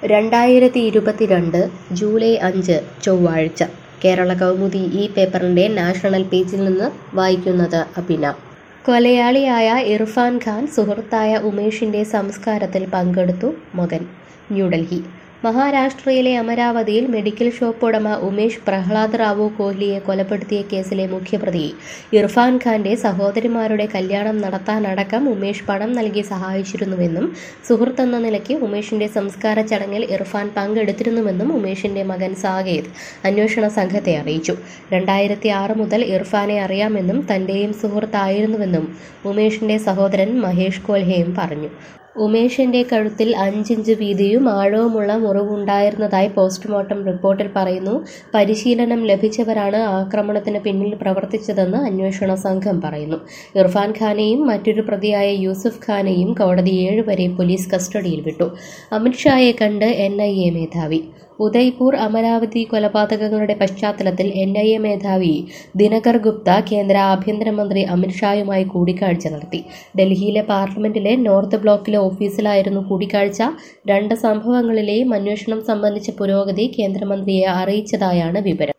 രണ്ടായിരത്തി ഇരുപത്തിരണ്ട് ജൂലൈ അഞ്ച് ചൊവ്വാഴ്ച കേരള കൗമുദി ഈ പേപ്പറിൻ്റെ നാഷണൽ പേജിൽ നിന്ന് വായിക്കുന്നത് അഭിന കൊലയാളിയായ ഇർഫാൻ ഖാൻ സുഹൃത്തായ ഉമേഷിന്റെ സംസ്കാരത്തിൽ പങ്കെടുത്തു മകൻ ന്യൂഡൽഹി മഹാരാഷ്ട്രയിലെ അമരാവതിയിൽ മെഡിക്കൽ ഷോപ്പ് ഉടമ ഉമേഷ് പ്രഹ്ലാദ് റാവു കോഹ്ലിയെ കൊലപ്പെടുത്തിയ കേസിലെ മുഖ്യപ്രതി ഇർഫാൻ ഖാന്റെ സഹോദരിമാരുടെ കല്യാണം നടത്താനടക്കം ഉമേഷ് പണം നൽകി സഹായിച്ചിരുന്നുവെന്നും സുഹൃത്തെന്ന നിലയ്ക്ക് ഉമേഷിന്റെ സംസ്കാര ചടങ്ങിൽ ഇർഫാൻ പങ്കെടുത്തിരുന്നുവെന്നും ഉമേഷിന്റെ മകൻ സാകേത് അന്വേഷണ സംഘത്തെ അറിയിച്ചു രണ്ടായിരത്തി ആറ് മുതൽ ഇർഫാനെ അറിയാമെന്നും തന്റെയും സുഹൃത്തായിരുന്നുവെന്നും ഉമേഷിന്റെ സഹോദരൻ മഹേഷ് കോൽഹയും പറഞ്ഞു ഉമേഷിന്റെ കഴുത്തിൽ അഞ്ചിഞ്ച് വീതിയും ആഴവുമുള്ള മുറിവുണ്ടായിരുന്നതായി പോസ്റ്റ്മോർട്ടം റിപ്പോർട്ടിൽ പറയുന്നു പരിശീലനം ലഭിച്ചവരാണ് ആക്രമണത്തിന് പിന്നിൽ പ്രവർത്തിച്ചതെന്ന് അന്വേഷണ സംഘം പറയുന്നു ഇർഫാൻ ഖാനെയും മറ്റൊരു പ്രതിയായ യൂസുഫ് ഖാനെയും കോടതി ഏഴുവരെ പോലീസ് കസ്റ്റഡിയിൽ വിട്ടു അമിത്ഷായെ കണ്ട് എൻ ഐ എ മേധാവി ഉദയ്പൂർ അമരാവതി കൊലപാതകങ്ങളുടെ പശ്ചാത്തലത്തിൽ എൻ ഐ എ മേധാവി ദിനകർ ഗുപ്ത കേന്ദ്ര ആഭ്യന്തരമന്ത്രി അമിത്ഷായുമായി കൂടിക്കാഴ്ച നടത്തി ഡൽഹിയിലെ പാർലമെന്റിലെ നോർത്ത് ബ്ലോക്കിലെ ഓഫീസിലായിരുന്നു കൂടിക്കാഴ്ച രണ്ട് സംഭവങ്ങളിലെയും അന്വേഷണം സംബന്ധിച്ച പുരോഗതി കേന്ദ്രമന്ത്രിയെ അറിയിച്ചതായാണ് വിവരം